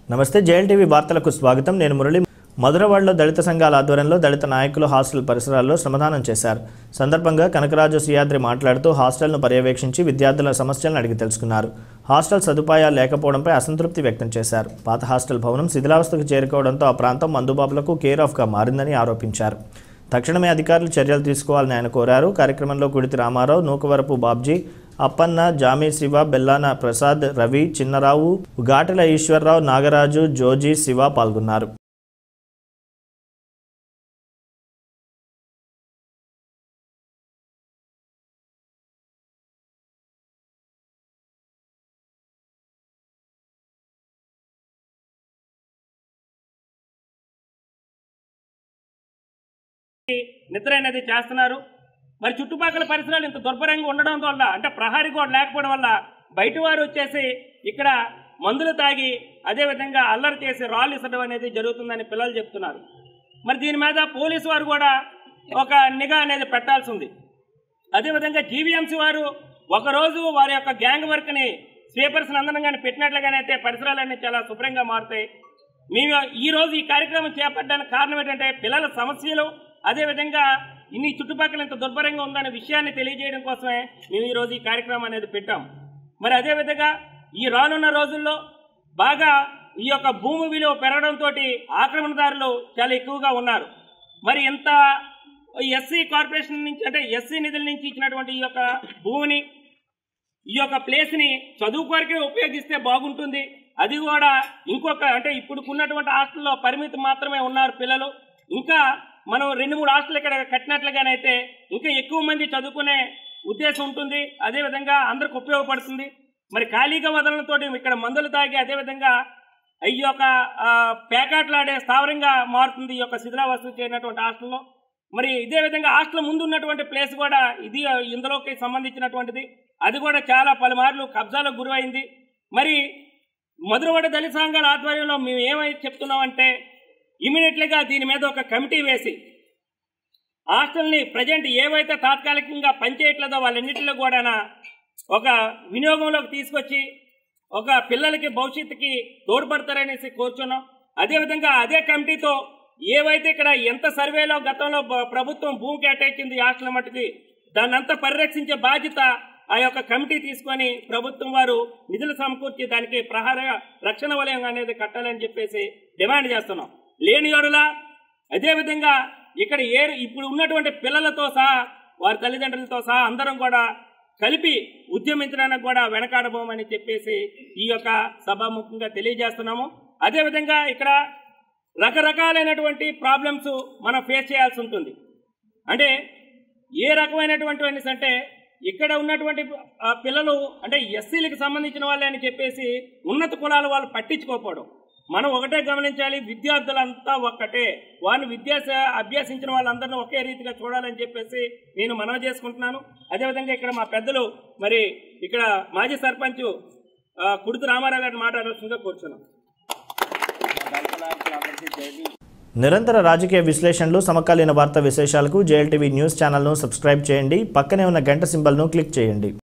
నమస్తే జేఎల్టీవీ వార్తలకు స్వాగతం నేను మురళి మధురవాడలో దళిత సంఘాల ఆధ్వర్యంలో దళిత నాయకులు హాస్టల్ పరిసరాల్లో శ్రమదానం చేశారు సందర్భంగా కనకరాజు సియాద్రి మాట్లాడుతూ హాస్టల్ను పర్యవేక్షించి విద్యార్థుల సమస్యలను అడిగి తెలుసుకున్నారు హాస్టల్ సదుపాయాలు లేకపోవడంపై అసంతృప్తి వ్యక్తం చేశారు పాత హాస్టల్ భవనం శిథిలావస్థకు చేరుకోవడంతో ఆ ప్రాంతం మందుబాబులకు కేర్ ఆఫ్గా మారిందని ఆరోపించారు తక్షణమే అధికారులు చర్యలు తీసుకోవాలని ఆయన కోరారు కార్యక్రమంలో కుడితి రామారావు నూకవరపు బాబ్జీ అప్పన్న జామీ శివ బెల్లాన ప్రసాద్ రవి చిన్నరావు ఘాటల ఈశ్వరరావు నాగరాజు జోజీ శివ పాల్గొన్నారు నిద్ర అనేది చేస్తున్నారు మరి చుట్టుపక్కల పరిసరాలు ఇంత దుర్భరంగా ఉండడం వల్ల అంటే ప్రహారీ గోడ లేకపోవడం వల్ల బయట వారు వచ్చేసి ఇక్కడ మందులు తాగి అదేవిధంగా అల్లరి చేసి రాళ్ళు ఇసడం అనేది జరుగుతుందని పిల్లలు చెప్తున్నారు మరి దీని మీద పోలీసు వారు కూడా ఒక నిఘా అనేది పెట్టాల్సి ఉంది అదేవిధంగా జీవీఎంసీ వారు ఒకరోజు వారి యొక్క గ్యాంగ్ వర్క్ని స్వీపర్స్ అందరం కానీ పెట్టినట్లుగానైతే పరిసరాలన్నీ చాలా శుభ్రంగా మారుతాయి మేము ఈ రోజు ఈ కార్యక్రమం చేపట్టడానికి కారణం ఏంటంటే పిల్లల సమస్యలు అదేవిధంగా ఇన్ని చుట్టుపక్కల ఇంత దుర్భరంగా ఉందనే విషయాన్ని తెలియజేయడం కోసమే మేము ఈ రోజు ఈ కార్యక్రమం అనేది పెట్టాం మరి అదేవిధంగా ఈ రానున్న రోజుల్లో బాగా ఈ యొక్క భూమి విలువ పెరగడంతో ఆక్రమణదారులు చాలా ఎక్కువగా ఉన్నారు మరి ఇంత ఎస్సీ కార్పొరేషన్ నుంచి అంటే ఎస్సీ నిధుల నుంచి ఇచ్చినటువంటి ఈ యొక్క భూమిని ఈ యొక్క ప్లేస్ ని చదువు కొరకే ఉపయోగిస్తే బాగుంటుంది అది కూడా ఇంకొక అంటే ఇప్పుడు ఉన్నటువంటి హాస్టల్లో పరిమితి మాత్రమే ఉన్నారు పిల్లలు ఇంకా మనం రెండు మూడు హాస్టల్ ఇక్కడ కట్టినట్లుగానైతే ఇంకా ఎక్కువ మంది చదువుకునే ఉద్దేశం ఉంటుంది అదేవిధంగా అందరికి ఉపయోగపడుతుంది మరి ఖాళీగా వదలడంతో ఇక్కడ మందులు తాగి అదేవిధంగా ఈ యొక్క ఆ, పేకాట్లాడే స్థావరంగా మారుతుంది ఈ యొక్క శిథిలావస్థ చేరినటువంటి హాస్టల్లో మరి ఇదే విధంగా హాస్టల్ ముందు ఉన్నటువంటి ప్లేస్ కూడా ఇది ఇందులోకి సంబంధించినటువంటిది అది కూడా చాలా పలుమార్లు కబ్జాలకు గురైంది మరి మధురవాడ దళిత సంఘాల ఆధ్వర్యంలో మేము ఏమై చెప్తున్నామంటే ఇమీడియట్లీగా దీని మీద ఒక కమిటీ వేసి హాస్టల్ని ప్రజెంట్ ఏవైతే తాత్కాలికంగా పనిచేయట్లేదో వాళ్ళన్నింటిలో కూడా ఒక వినియోగంలోకి తీసుకొచ్చి ఒక పిల్లలకి భవిష్యత్తుకి తోడ్పడతారనేసి కోరుచున్నాం అదేవిధంగా అదే కమిటీతో ఏవైతే ఇక్కడ ఎంత సర్వేలో గతంలో బ- ప్రభుత్వం భూమి కేటాయించింది ఈ హాస్టల్ మట్టుకి దాన్ని అంతా పరిరక్షించే బాధ్యత ఆ యొక్క కమిటీ తీసుకొని ప్రభుత్వం వారు నిధులు సమకూర్చి దానికి ప్రహార రక్షణ వలయం అనేది కట్టాలని చెప్పేసి డిమాండ్ చేస్తున్నాం లేని యోడులా అదేవిధంగా ఇక్కడ ఏ ఇప్పుడు ఉన్నటువంటి పిల్లలతో సహా వారి తల్లిదండ్రులతో సహా అందరం కూడా కలిపి ఉద్యమించడానికి కూడా వెనకాడబోమని చెప్పేసి ఈ యొక్క సభాముఖంగా తెలియజేస్తున్నాము అదేవిధంగా ఇక్కడ రకరకాలైనటువంటి ప్రాబ్లమ్స్ మనం ఫేస్ చేయాల్సి ఉంటుంది అంటే ఏ రకమైనటువంటి అనేసి అంటే ఇక్కడ ఉన్నటువంటి ఆ, పిల్లలు అంటే ఎస్సీలకు సంబంధించిన వాళ్ళే అని చెప్పేసి ఉన్నత కులాల వాళ్ళు పట్టించుకోకపోవడం మనం ఒకటే గమనించాలి విద్యార్థులంతా ఒక్కటే వారిని విద్యాస అభ్యసించిన వాళ్ళందరినీ ఒకే రీతిగా చూడాలని చెప్పేసి నేను మనవి చేసుకుంటున్నాను అదేవిధంగా ఇక్కడ మా పెద్దలు మరి ఇక్కడ మాజీ సర్పంచ్ ఆ, కుడుతు రామారావు గారిని మాట్లాడాల్సిందిగా కూర్చున్నాం నిరంతర రాజకీయ విశ్లేషణలు సమకాలీన వార్తా విశేషాలకు జేఎల్టీవీ న్యూస్ ఛానల్ను సబ్స్క్రైబ్ చేయండి పక్కనే ఉన్న గంట సింబల్ను క్లిక్ చేయండి